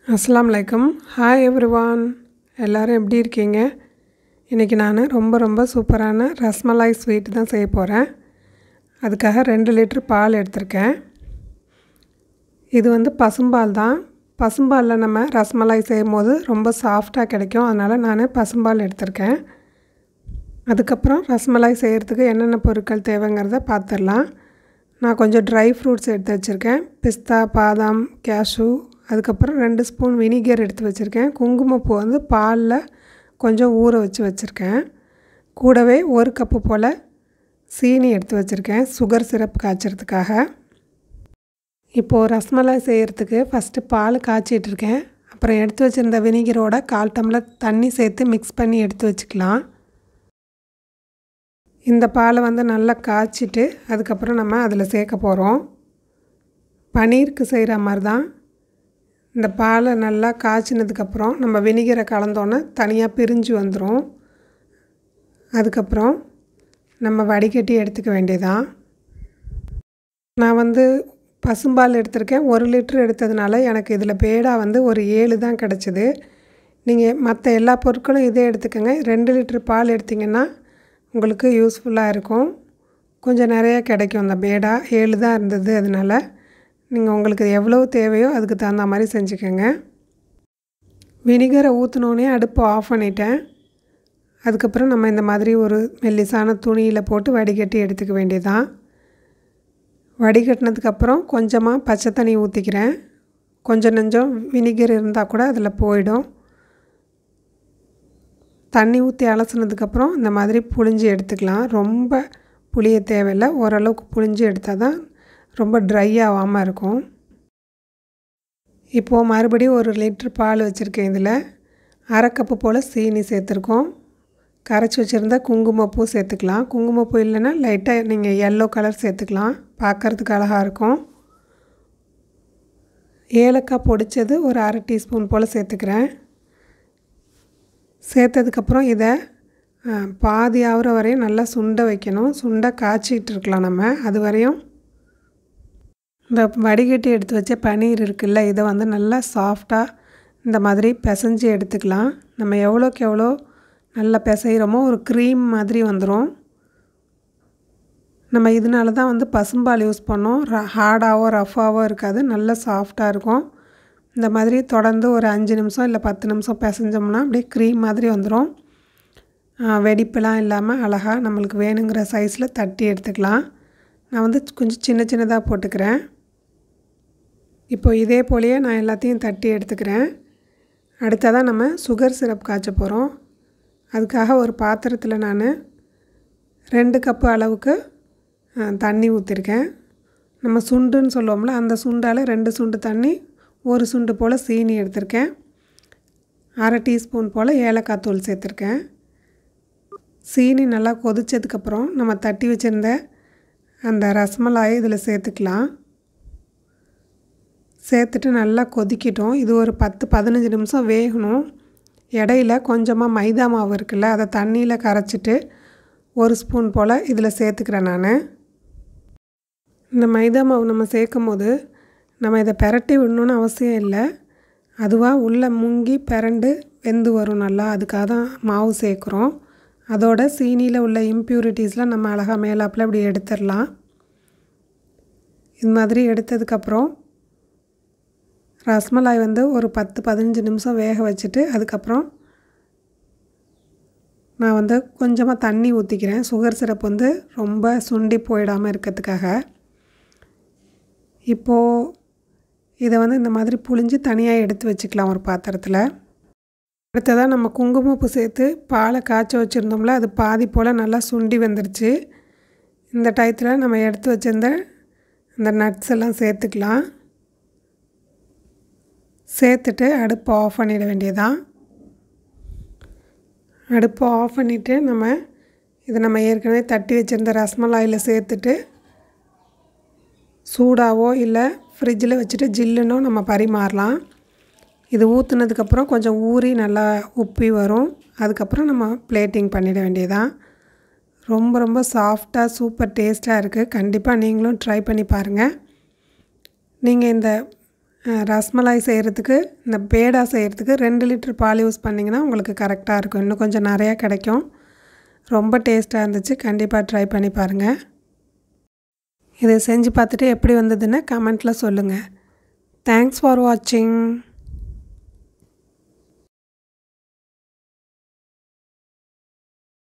அஸ்ஸலாமு அலைக்கும் hi everyone எல்லோரும் எப்படி இருக்கீங்க இன்றைக்கி நான் ரொம்ப ரொம்ப சூப்பரான ரஸ்மலாய் ஸ்வீட் தான் செய்ய போகிறேன் அதுக்காக ரெண்டு லிட்ரு பால் எடுத்திருக்கேன் இது வந்து பசும்பால் தான் பசும்பாலில் நம்ம ரஸ்மலாய் செய்யும் போது ரொம்ப சாஃப்டாக கிடைக்கும் அதனால் நான் பசும்பால் எடுத்திருக்கேன் அதுக்கப்புறம் ரஸ்மலாய் செய்கிறதுக்கு என்னென்ன பொருட்கள் தேவைங்கிறத பார்த்துடலாம் நான் கொஞ்சம் ட்ரை ஃப்ரூட்ஸ் எடுத்து வச்சுருக்கேன் பிஸ்தா பாதாம் கேஷு அதுக்கப்புறம் ரெண்டு ஸ்பூன் வினிகர் எடுத்து வச்சுருக்கேன் குங்குமப்பூ வந்து பாலில் கொஞ்சம் ஊற வச்சு வச்சுருக்கேன் கூடவே ஒரு கப்பு போல் சீனி எடுத்து வச்சுருக்கேன் சுகர் சிரப் காய்ச்சறதுக்காக இப்போது ரஸ்மலாய் செய்கிறதுக்கு ஃபஸ்ட்டு பால் காய்ச்சிட்ருக்கேன் அப்புறம் எடுத்து வச்சுருந்த வினிகரோட கால் டம்ளர் தண்ணி சேர்த்து மிக்ஸ் பண்ணி எடுத்து வச்சுக்கலாம் இந்த பாலை வந்து நல்லா காய்ச்சிட்டு அதுக்கப்புறம் நம்ம அதில் சேர்க்க போகிறோம் பன்னீருக்கு செய்கிற மாதிரி தான் இந்த பாலை நல்லா காய்ச்சினதுக்கப்புறம் நம்ம வினிகரை கலந்தோன்னே தனியாக பிரிஞ்சு வந்துடும் அதுக்கப்புறம் நம்ம வடிகட்டி எடுத்துக்க வேண்டியதான் நான் வந்து பசும்பால் எடுத்திருக்கேன் ஒரு லிட்ரு எடுத்ததுனால எனக்கு இதில் பேடா வந்து ஒரு ஏழு தான் கிடச்சிது நீங்கள் மற்ற எல்லா பொருட்களும் இதே எடுத்துக்கோங்க ரெண்டு லிட்ரு பால் எடுத்திங்கன்னா உங்களுக்கு யூஸ்ஃபுல்லாக இருக்கும் கொஞ்சம் நிறையா கிடைக்கும் அந்த பேடா ஏழு தான் இருந்தது அதனால் நீங்கள் உங்களுக்கு எவ்வளோ தேவையோ அதுக்கு தகுந்த மாதிரி செஞ்சுக்கோங்க வினிகரை ஊற்றினோடனே அடுப்பை ஆஃப் பண்ணிட்டேன் அதுக்கப்புறம் நம்ம இந்த மாதிரி ஒரு மெல்லிசான துணியில் போட்டு வடிகட்டி எடுத்துக்க வேண்டியதான் வடிகட்டினதுக்கப்புறம் கொஞ்சமாக பச்சை தண்ணி ஊற்றிக்கிறேன் கொஞ்சம் நெஞ்சம் வினிகர் இருந்தால் கூட அதில் போயிடும் தண்ணி ஊற்றி அலசினதுக்கப்புறம் இந்த மாதிரி புழிஞ்சு எடுத்துக்கலாம் ரொம்ப புளிய தேவையில்லை ஓரளவுக்கு புழிஞ்சு எடுத்தால் தான் ரொம்ப ட்ரை ஆகாமல் இருக்கும் இப்போது மறுபடியும் ஒரு லிட்ரு பால் வச்சுருக்கேன் இதில் அரை கப்பு போல் சீனி சேர்த்துருக்கோம் கரைச்சி வச்சுருந்தா குங்குமப்பூ சேர்த்துக்கலாம் குங்குமப்பூ இல்லைன்னா லைட்டாக நீங்கள் எல்லோ கலர் சேர்த்துக்கலாம் பார்க்குறதுக்கு அழகாக இருக்கும் ஏலக்காய் பொடிச்சது ஒரு அரை டீஸ்பூன் போல் சேர்த்துக்கிறேன் சேர்த்ததுக்கப்புறம் இதை பாதி ஆகிற வரையும் நல்லா சுண்டை வைக்கணும் சுண்டை காய்ச்சிக்கிட்டு இருக்கலாம் நம்ம அது வரையும் இந்த வடிகட்டி எடுத்து வச்ச பன்னீர் இருக்குல்ல இதை வந்து நல்லா சாஃப்டாக இந்த மாதிரி பிசைஞ்சு எடுத்துக்கலாம் நம்ம எவ்வளோக்கு எவ்வளோ நல்லா பிசைகிறோமோ ஒரு க்ரீம் மாதிரி வந்துடும் நம்ம இதனால தான் வந்து பசும்பால் யூஸ் பண்ணோம் ஹார்டாகவோ ரஃபாகவோ இருக்காது நல்லா சாஃப்டாக இருக்கும் இந்த மாதிரி தொடர்ந்து ஒரு அஞ்சு நிமிஷம் இல்லை பத்து நிமிஷம் பிசைஞ்சோம்னா அப்படியே க்ரீம் மாதிரி வந்துடும் வெடிப்பெல்லாம் இல்லாமல் அழகாக நம்மளுக்கு வேணுங்கிற சைஸில் தட்டி எடுத்துக்கலாம் நான் வந்து கொஞ்சம் சின்ன சின்னதாக போட்டுக்கிறேன் இப்போ இதே போலேயே நான் எல்லாத்தையும் தட்டி எடுத்துக்கிறேன் அடுத்ததாக நம்ம சுகர் சிரப் காய்ச்ச போகிறோம் அதுக்காக ஒரு பாத்திரத்தில் நான் ரெண்டு கப்பு அளவுக்கு தண்ணி ஊற்றிருக்கேன் நம்ம சுண்டுன்னு சொல்லுவோம்ல அந்த சுண்டால் ரெண்டு சுண்டு தண்ணி ஒரு சுண்டு போல் சீனி எடுத்திருக்கேன் அரை டீஸ்பூன் போல் ஏலக்காய் தூள் சேர்த்துருக்கேன் சீனி நல்லா கொதித்ததுக்கப்புறம் நம்ம தட்டி வச்சுருந்த அந்த ரசமலாயை இதில் சேர்த்துக்கலாம் சேர்த்துட்டு நல்லா கொதிக்கிட்டோம் இது ஒரு பத்து பதினஞ்சு நிமிஷம் வேகணும் இடையில கொஞ்சமாக மைதா மாவு இருக்குல்ல அதை தண்ணியில் கரைச்சிட்டு ஒரு ஸ்பூன் போல் இதில் சேர்த்துக்கிறேன் நான் இந்த மைதா மாவு நம்ம சேர்க்கும் போது நம்ம இதை பெரட்டி விடணுன்னு அவசியம் இல்லை அதுவாக உள்ளே முங்கி பிறண்டு வெந்து வரும் நல்லா அதுக்காக தான் மாவு சேர்க்குறோம் அதோட சீனியில் உள்ள இம்ப்யூரிட்டிஸ்லாம் நம்ம அழகாக மேலாப்பில் இப்படி எடுத்துடலாம் இது மாதிரி எடுத்ததுக்கப்புறம் ரஸ்மலாய் வந்து ஒரு பத்து பதினஞ்சு நிமிஷம் வேக வச்சுட்டு அதுக்கப்புறம் நான் வந்து கொஞ்சமாக தண்ணி ஊற்றிக்கிறேன் சுகர் சிரப் வந்து ரொம்ப சுண்டி போயிடாமல் இருக்கிறதுக்காக இப்போது இதை வந்து இந்த மாதிரி புழிஞ்சு தனியாக எடுத்து வச்சுக்கலாம் ஒரு பாத்திரத்தில் அடுத்ததாக நம்ம குங்குமப்பூ சேர்த்து பாலை காய்ச்ச வச்சுருந்தோம்ல அது பாதி போல் நல்லா சுண்டி வந்துருச்சு இந்த டயத்தில் நம்ம எடுத்து வச்சுருந்த இந்த நட்ஸ் எல்லாம் சேர்த்துக்கலாம் சேர்த்துட்டு அடுப்பை ஆஃப் பண்ணிட வேண்டியதான் அடுப்பை ஆஃப் பண்ணிவிட்டு நம்ம இதை நம்ம ஏற்கனவே தட்டி வச்சுருந்த ரஸ்மலாயில் சேர்த்துட்டு சூடாவோ இல்லை ஃப்ரிட்ஜில் வச்சுட்டு ஜில்லுன்னோ நம்ம பரிமாறலாம் இது ஊற்றுனதுக்கப்புறம் கொஞ்சம் ஊறி நல்லா உப்பி வரும் அதுக்கப்புறம் நம்ம பிளேட்டிங் பண்ணிட வேண்டியதான் ரொம்ப ரொம்ப சாஃப்டாக சூப்பர் டேஸ்ட்டாக இருக்குது கண்டிப்பாக நீங்களும் ட்ரை பண்ணி பாருங்கள் நீங்கள் இந்த ரஸ்மலாய் செய்கிறதுக்கு இந்த பேடா செய்கிறதுக்கு ரெண்டு லிட்டர் பால் யூஸ் பண்ணிங்கன்னா உங்களுக்கு கரெக்டாக இருக்கும் இன்னும் கொஞ்சம் நிறையா கிடைக்கும் ரொம்ப டேஸ்ட்டாக இருந்துச்சு கண்டிப்பாக ட்ரை பண்ணி பாருங்கள் இதை செஞ்சு பார்த்துட்டு எப்படி வந்ததுன்னு கமெண்ட்டில் சொல்லுங்கள் தேங்க்ஸ் ஃபார் வாட்சிங்